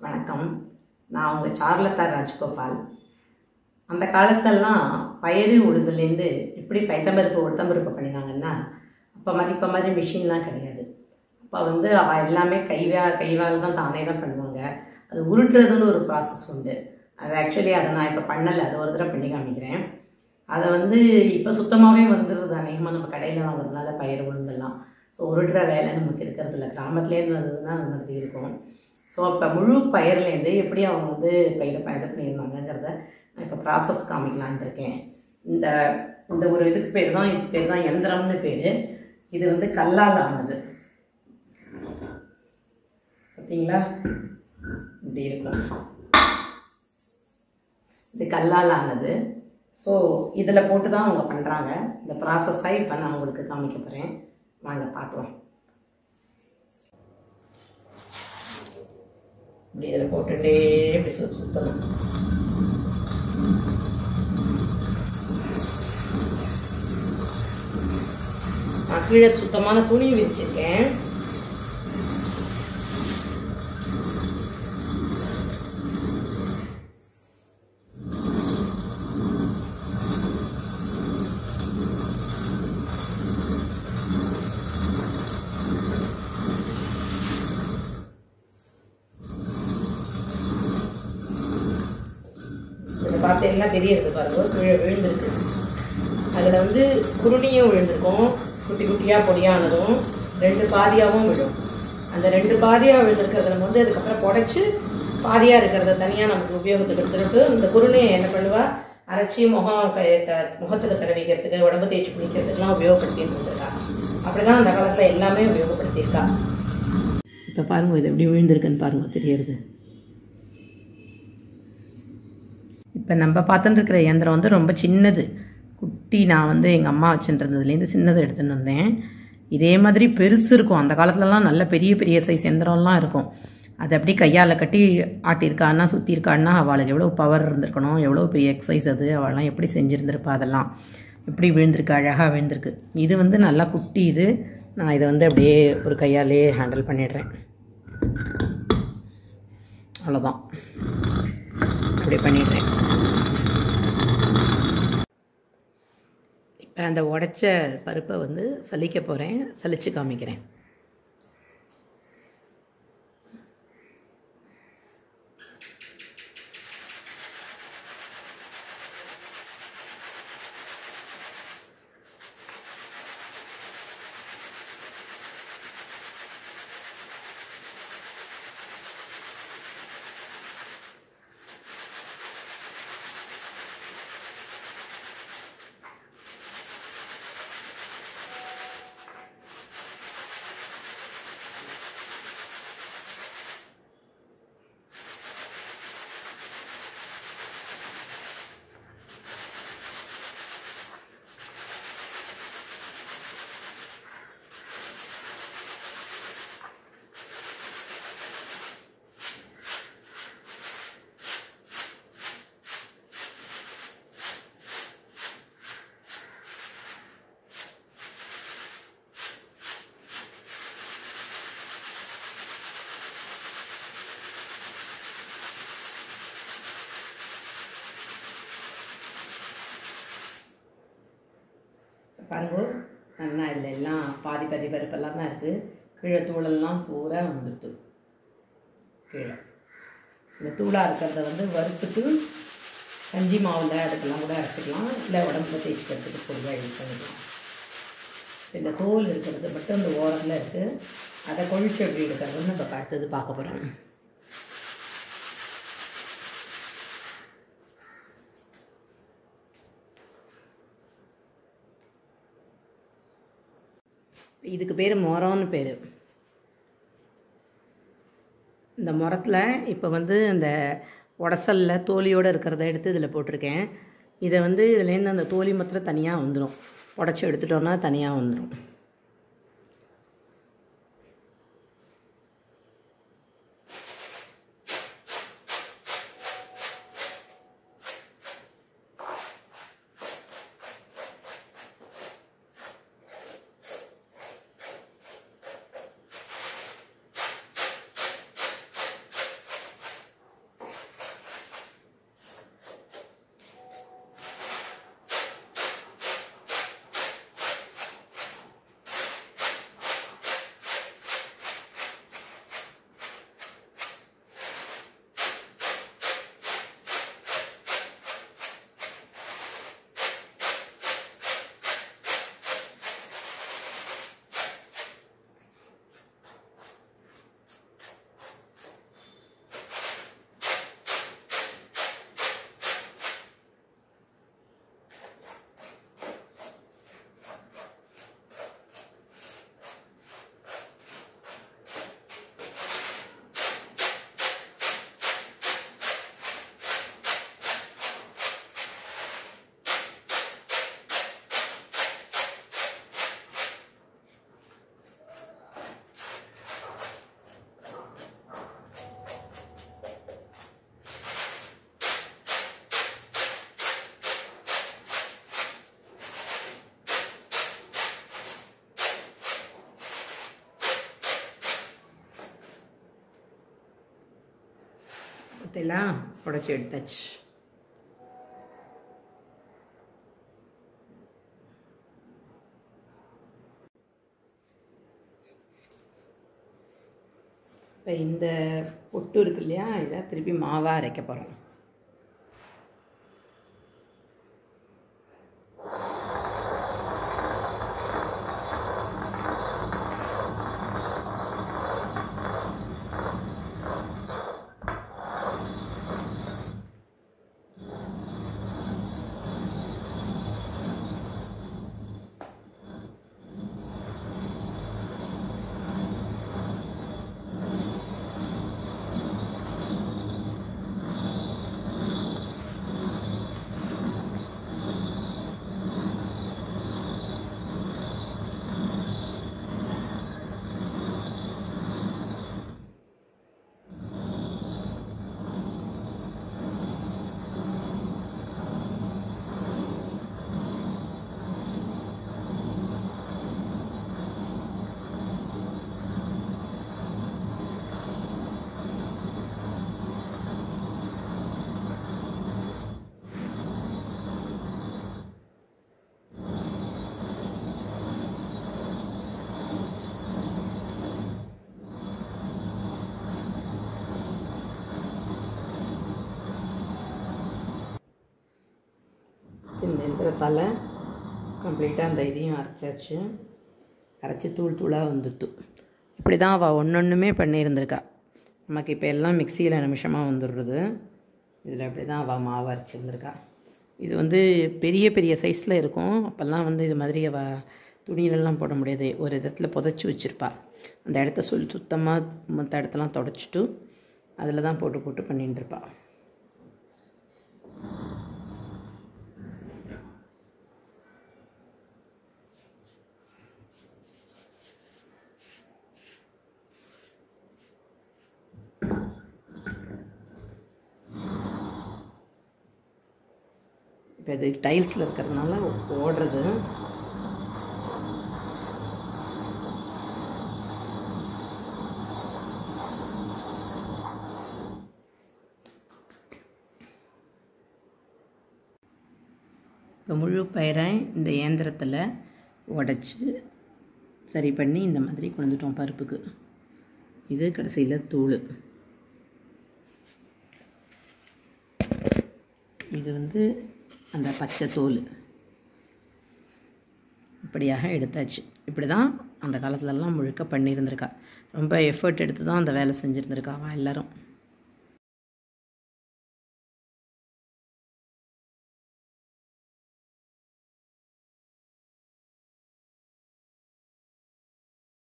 வணக்கம் நான் உங்கள் சார்லத்தா ராஜ்கோபால் அந்த காலத்துலலாம் பயறு உளுந்துலேருந்து எப்படி பைத்தம்பருப்பு உளுத்தம்பருப்பு பண்ணினாங்கன்னா அப்போ மாதிரி இப்போ மாதிரி மிஷின்லாம் கிடையாது அப்போ வந்து அவள் எல்லாமே கைவா கைவால் தான் தானே தான் பண்ணுவாங்க அது உருட்டுறதுன்னு ஒரு ப்ராசஸ் உண்டு அது ஆக்சுவலி அதை நான் இப்போ பண்ணலை அது ஒரு தடவை பண்ணி காமிக்கிறேன் அதை வந்து இப்போ சுத்தமாகவே வந்துடுது அநேகமாக நம்ம கடையில் வாங்குறதுனால பயிர் உளுந்தெல்லாம் ஸோ உருட்டுற வேலை நமக்கு இருக்கிறது இல்லை கிராமத்துலேருந்து வந்ததுன்னா அந்த மாதிரி இருக்கும் ஸோ அப்போ முழு பயிர்லேருந்து எப்படி அவங்க வந்து பயிரை இது பண்ணியிருந்தாங்கங்கிறத நான் இப்போ ப்ராசஸ் காமிக்கலான்ட்டு இருக்கேன் இந்த இந்த ஒரு இதுக்கு பேர் தான் இதுக்கு பேர் தான் எந்திரம்னு பேர் இது வந்து கல்லால் ஆனது பார்த்தீங்களா இப்படி இருக்கும் இது கல்லால் ஆனது ஸோ இதில் போட்டு தான் அவங்க பண்ணுறாங்க இந்த ப்ராசஸாக இப்போ நான் உங்களுக்கு காமிக்க போகிறேன் வாங்க பார்க்கலாம் இப்படி இதில் போட்டுட்டே இப்படி சு சுற்றணும் நான் கீழே சுத்தமான துணி விரிச்சிருக்கேன் இதை பார்த்தீங்கன்னா தெரியறது பாருங்க கீழே விழுந்திருக்கு அதில் வந்து குருணியும் விழுந்திருக்கும் குட்டி குட்டியாக பொடியானதும் ரெண்டு பாதியாகவும் விழும் அந்த ரெண்டு பாதியாக விழுந்திருக்கிறத நம்ம வந்து அதுக்கப்புறம் புடச்சி பாதியாக இருக்கிறத தனியாக நமக்கு உபயோகத்துக்கு எடுத்துக்கிட்டு இந்த குருணையை என்ன பண்ணுவா அரைச்சி முகம் க- க- முகத்துக்கு தடவிக்கிறதுக்கு உடம்பு தேய்ச்சி குளிக்கிறதுக்கெலாம் உபயோகப்படுத்திட்டு இருந்திருக்கா அப்படி தான் அந்த காலத்தில் எல்லாமே உபயோகப்படுத்தியிருக்கா இப்போ பாருங்கள் இது எப்படி விழுந்திருக்குன்னு பாருங்கள் தெரியறது இப்போ நம்ம பார்த்துட்டு இருக்கிற இயந்திரம் வந்து ரொம்ப சின்னது குட்டி நான் வந்து எங்கள் அம்மா வச்சுருந்ததுலேருந்து சின்னதை எடுத்துன்னு வந்தேன் இதே மாதிரி பெருசு இருக்கும் அந்த காலத்துலலாம் நல்ல பெரிய பெரிய சைஸ் எந்திரம்லாம் இருக்கும் அது அப்படி கையால் கட்டி ஆட்டியிருக்கான்னா சுற்றிருக்கான்னா அவளுக்கு எவ்வளோ பவர் இருந்திருக்கணும் எவ்வளோ பெரிய எக்ஸசைஸ் அது அவள்லாம் எப்படி செஞ்சுருந்துருப்பா அதெல்லாம் எப்படி விழுந்திருக்கு அழகாக விழுந்திருக்கு இது வந்து நல்லா குட்டி இது நான் இதை வந்து அப்படியே ஒரு கையாலே ஹேண்டில் பண்ணிடுறேன் அவ்வளோதான் அப்படி பண்ணிடுறேன் இப்போ அந்த உடைச்ச பருப்பை வந்து சலிக்க போகிறேன் சலிச்சு காமிக்கிறேன் பாருங்க நல்லா இல்லை எல்லாம் பாதி பாதி பருப்பெல்லாம் தான் இருக்குது கீழே தூளெல்லாம் பூரா வந்துடுது கீழே இந்த தூளாக இருக்கிறத வந்து வறுத்துட்டு கஞ்சி மாவில் அதுக்கெல்லாம் கூட அரைச்சிக்கலாம் இல்லை உடம்புல தேய்ச்சிக்கிறதுக்கு பொடியாக யூஸ் பண்ணிக்கலாம் இந்த தோல் இருக்கிறது மட்டும் இந்த ஓரத்தில் இருக்குது அதை கொழிச்சு எப்படி எடுக்கிறதுன்னு நம்ம அடுத்தது பார்க்க போகிறோம் இதுக்கு பேர் மொரம்னு பேர் இந்த முரத்தில் இப்போ வந்து அந்த உடசலில் தோலியோடு இருக்கிறத எடுத்து இதில் போட்டிருக்கேன் இதை வந்து இதுலேருந்து அந்த தோலி மாத்திரம் தனியாக வந்துடும் உடச்சி எடுத்துட்டோன்னா தனியாக வந்துடும் பார்த்தீங்களா உடச்சி எடுத்தாச்சு இப்போ இந்த பொட்டு இருக்கு இல்லையா இதை திருப்பி மாவாக அரைக்க போகிறோம் இந்த எந்திரத்தால் கம்ப்ளீட்டாக அந்த இதையும் அரைச்சாச்சு அரைச்சி தூள் தூளாக வந்துடுத்து இப்படி தான் அவள் ஒன்று ஒன்றுமே பண்ணியிருந்திருக்கா நமக்கு இப்போ எல்லாம் மிக்சியில் நிமிஷமாக வந்துடுறது இதில் இப்படி தான் அவள் மாவு அரைச்சிருந்திருக்கா இது வந்து பெரிய பெரிய சைஸில் இருக்கும் அப்போல்லாம் வந்து இது மாதிரி அவள் துணியிலலாம் போட முடியாது ஒரு இடத்துல புதைச்சி வச்சுருப்பா அந்த இடத்த சொல் சுத்தமாக மற்ற இடத்தெல்லாம் தொடச்சிட்டு அதில் தான் போட்டு போட்டு பண்ணிட்டு இருப்பா இப்போ இது டைல்ஸில் இருக்கிறதுனால ஓடுறது இப்போ முழு பயிரை இந்த இயந்திரத்தில் உடச்சி சரி பண்ணி இந்த மாதிரி கொண்டு வந்துட்டோம் பருப்புக்கு இது கடைசியில் தூள் இது வந்து அந்த பச்சை தோல் இப்படியாக எடுத்தாச்சு இப்படி தான் அந்த காலத்துலலாம் முழுக்க பண்ணியிருந்திருக்கா ரொம்ப எஃபர்ட் எடுத்து தான் அந்த வேலை செஞ்சுருந்துருக்கா அவள் எல்லோரும்